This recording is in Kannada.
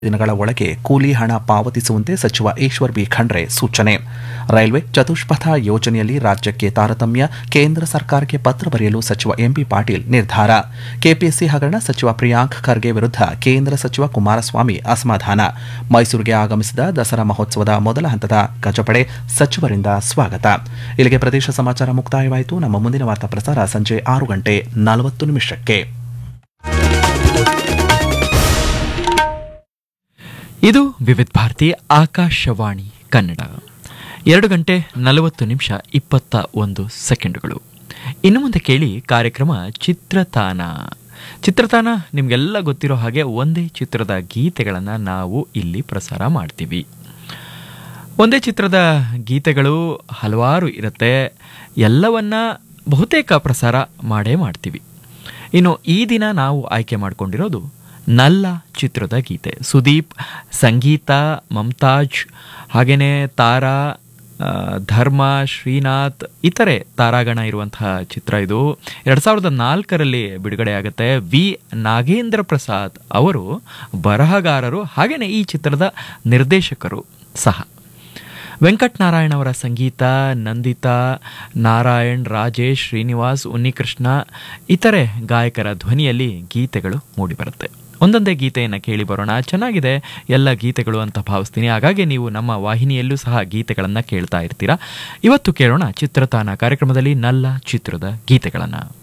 ದಿನಗಳ ಒಳಗೆ ಕೂಲಿ ಹಣ ಪಾವತಿಸುವಂತೆ ಸಚಿವ ಈಶ್ವರ್ ಬಿ ಖಂಡ್ರೆ ಸೂಚನೆ ರೈಲ್ವೆ ಚತುಷ್ಪಥ ಯೋಜನೆಯಲ್ಲಿ ರಾಜ್ಯಕ್ಕೆ ತಾರತಮ್ಯ ಕೇಂದ್ರ ಸರ್ಕಾರಕ್ಕೆ ಪತ್ರ ಬರೆಯಲು ಸಚಿವ ಎಂಬಿ ಪಾಟೀಲ್ ನಿರ್ಧಾರ ಕೆಪಿಎಸ್ಸಿ ಹಗರಣ ಸಚಿವ ಪ್ರಿಯಾಂಕ್ ಖರ್ಗೆ ವಿರುದ್ಧ ಕೇಂದ್ರ ಸಚಿವ ಕುಮಾರಸ್ವಾಮಿ ಅಸಮಾಧಾನ ಮೈಸೂರಿಗೆ ಆಗಮಿಸಿದ ದಸರಾ ಮಹೋತ್ಸವದ ಮೊದಲ ಹಂತದ ಗಜಪಡೆ ಸಚಿವರಿಂದ ಸ್ವಾಗತ ಇಲ್ಲಿಗೆ ಪ್ರದೇಶ ಸಮಾಚಾರ ಮುಕ್ತಾಯವಾಯಿತು ನಮ್ಮ ಮುಂದಿನ ವಾರ್ತಾ ಪ್ರಸಾರ ಸಂಜೆ ಆರು ಗಂಟೆ ನಲವತ್ತು ನಿಮಿಷಕ್ಕೆ ಇದು ವಿವಿಧ ಭಾರತಿ ಆಕಾಶವಾಣಿ ಕನ್ನಡ ಎರಡು ಗಂಟೆ ನಲವತ್ತು ನಿಮಿಷ ಇಪ್ಪತ್ತ ಒಂದು ಸೆಕೆಂಡುಗಳು ಇನ್ನು ಮುಂದೆ ಕೇಳಿ ಕಾರ್ಯಕ್ರಮ ಚಿತ್ರತಾನ ಚಿತ್ರತಾನ ನಿಮಗೆಲ್ಲ ಗೊತ್ತಿರೋ ಹಾಗೆ ಒಂದೇ ಚಿತ್ರದ ಗೀತೆಗಳನ್ನು ನಾವು ಇಲ್ಲಿ ಪ್ರಸಾರ ಮಾಡ್ತೀವಿ ಒಂದೇ ಚಿತ್ರದ ಗೀತೆಗಳು ಹಲವಾರು ಇರುತ್ತೆ ಎಲ್ಲವನ್ನ ಬಹುತೇಕ ಪ್ರಸಾರ ಮಾಡೇ ಮಾಡ್ತೀವಿ ಇನ್ನು ಈ ದಿನ ನಾವು ಆಯ್ಕೆ ಮಾಡಿಕೊಂಡಿರೋದು ನಲ್ಲ ಚಿತ್ರದ ಗೀತೆ ಸುದೀಪ್ ಸಂಗೀತ ಮಮತಾಜ್ ಹಾಗೆಯೇ ತಾರಾ ಆ, ಧರ್ಮ ಶ್ರೀನಾಥ್ ಇತರೆ ತಾರಾಗಣ ಇರುವಂತಹ ಚಿತ್ರ ಇದು ಎರಡು ಸಾವಿರದ ನಾಲ್ಕರಲ್ಲಿ ಬಿಡುಗಡೆಯಾಗುತ್ತೆ ವಿ ನಾಗೇಂದ್ರ ಪ್ರಸಾದ್ ಅವರು ಬರಹಗಾರರು ಹಾಗೆಯೇ ಈ ಚಿತ್ರದ ನಿರ್ದೇಶಕರು ಸಹ ವೆಂಕಟ್ ನಾರಾಯಣ್ ಅವರ ಸಂಗೀತ ನಂದಿತಾ ನಾರಾಯಣ್ ರಾಜೇಶ್ ಶ್ರೀನಿವಾಸ್ ಉನ್ನಿಕೃಷ್ಣ ಇತರೆ ಗಾಯಕರ ಧ್ವನಿಯಲ್ಲಿ ಗೀತೆಗಳು ಮೂಡಿಬರುತ್ತೆ ಒಂದೊಂದೇ ಗೀತೆಯನ್ನು ಕೇಳಿ ಬರೋಣ ಚೆನ್ನಾಗಿದೆ ಎಲ್ಲ ಗೀತೆಗಳು ಅಂತ ಭಾವಿಸ್ತೀನಿ ಹಾಗಾಗಿ ನೀವು ನಮ್ಮ ವಾಹಿನಿಯಲ್ಲೂ ಸಹ ಗೀತೆಗಳನ್ನು ಕೇಳ್ತಾ ಇರ್ತೀರಾ ಇವತ್ತು ಕೇಳೋಣ ಚಿತ್ರತಾನ ಕಾರ್ಯಕ್ರಮದಲ್ಲಿ ನಲ್ಲ ಚಿತ್ರದ ಗೀತೆಗಳನ್ನು